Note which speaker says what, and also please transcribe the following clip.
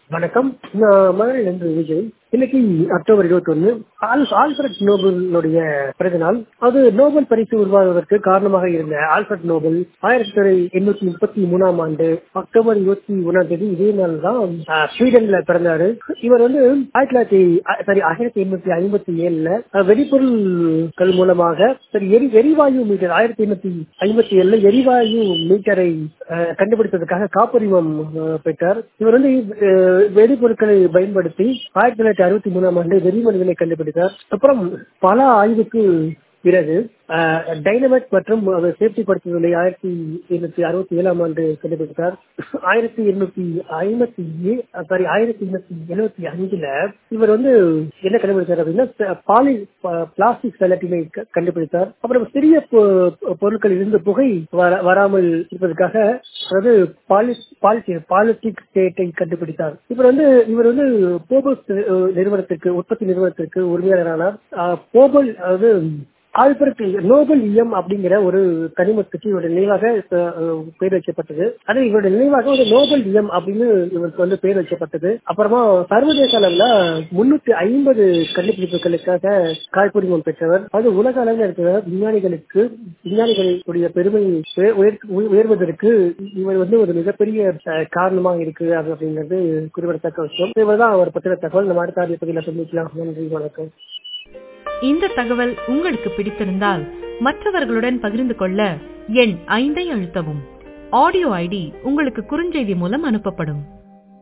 Speaker 1: வணக்கம் நான் மதுரையிலிருந்து விஜய் இன்னைக்கு அக்டோபர் இருபத்தி ஒன்னு ஆல்ஃபிரட் நோபலுடைய பிறந்த நாள் அது நோபல் பரிசு உருவாவதற்கு காரணமாக இருந்த ஆல்ஃபிரட் நோபல் ஆயிரத்தி எண்ணூத்தி முப்பத்தி மூணாம் ஆண்டு அக்டோபர் இருபத்தி ஒன்னாம் தேதி இதே நாள் தான் ஸ்வீடன்ல பிறந்தாரு இவர் வந்து ஆயிரத்தி தொள்ளாயிரத்தி சாரி ஆயிரத்தி எண்ணூத்தி ஐம்பத்தி ஏழுல வெடிபொருள்கள் மூலமாக சரி எரி எரிவாயு மீட்டர் ஆயிரத்தி எண்ணூத்தி ஐம்பத்தி ஏழுல எரிவாயு மீட்டரை கண்டுபிடித்ததுக்காக காப்புரிமம் பெற்றார் இவர் வந்து வெடிபொருட்களை பயன்படுத்தி ஆயிரத்தி தொள்ளாயிரத்தி அறுபத்தி மூணாம் ஆண்டு வெறிமனிதனை கண்டுபிடித்தார் அப்புறம் பல ஆய்வுக்கு பிறகு டைனமைட் மற்றும் சேஃப்டி படுத்துதலை ஆயிரத்தி எண்ணூத்தி அறுபத்தி ஏழாம் ஆண்டு கண்டுபிடித்தார் ஆயிரத்தி எண்ணூத்தி ஐம்பத்தி சாரி ஆயிரத்தி எண்ணூத்தி எழுபத்தி அஞ்சுல இவர் வந்து என்ன கண்டுபிடித்தார் அப்படின்னா பாலி பிளாஸ்டிக் செலட்டினை கண்டுபிடித்தார் அப்புறம் சிறிய பொருட்கள் இருந்து புகை வராமல் இருப்பதற்காக அதாவது பாலிஸ்டிக் ஸ்டேட்டை கண்டுபிடித்தார் இவர் வந்து இவர் வந்து போபோஸ் நிறுவனத்திற்கு உற்பத்தி நிறுவனத்திற்கு உரிமையாளரானார் போபல் அதாவது ஆல்பர்ட் நோபல் இயம் அப்படிங்கிற ஒரு கனிமத்துக்கு இவருடைய நினைவாக பேர் வைக்கப்பட்டது அது இவருடைய நினைவாக ஒரு நோபல் இயம் அப்படின்னு இவருக்கு வந்து பேர் வைக்கப்பட்டது அப்புறமா சர்வதேச அளவுல முன்னூத்தி ஐம்பது கண்டுபிடிப்புகளுக்காக காய்ப்புரிமம் பெற்றவர் அது உலக அளவில் இருக்கிற விஞ்ஞானிகளுக்கு விஞ்ஞானிகளுடைய பெருமை உயர்வதற்கு இவர் வந்து ஒரு மிகப்பெரிய காரணமாக இருக்கு அப்படிங்கிறது குறிப்பிடத்தக்க விஷயம் இவர் தான் அவர் பற்றின தகவல் நம்ம அடுத்த ஆடிய பகுதியில் சந்திக்கலாம் நன்றி வணக்கம்
Speaker 2: இந்த தகவல் உங்களுக்கு பிடித்திருந்தால் மற்றவர்களுடன் பகிர்ந்து கொள்ள எண் ஐந்தை அழுத்தவும் ஆடியோ ஐடி உங்களுக்கு குறுஞ்செய்தி மூலம் அனுப்பப்படும்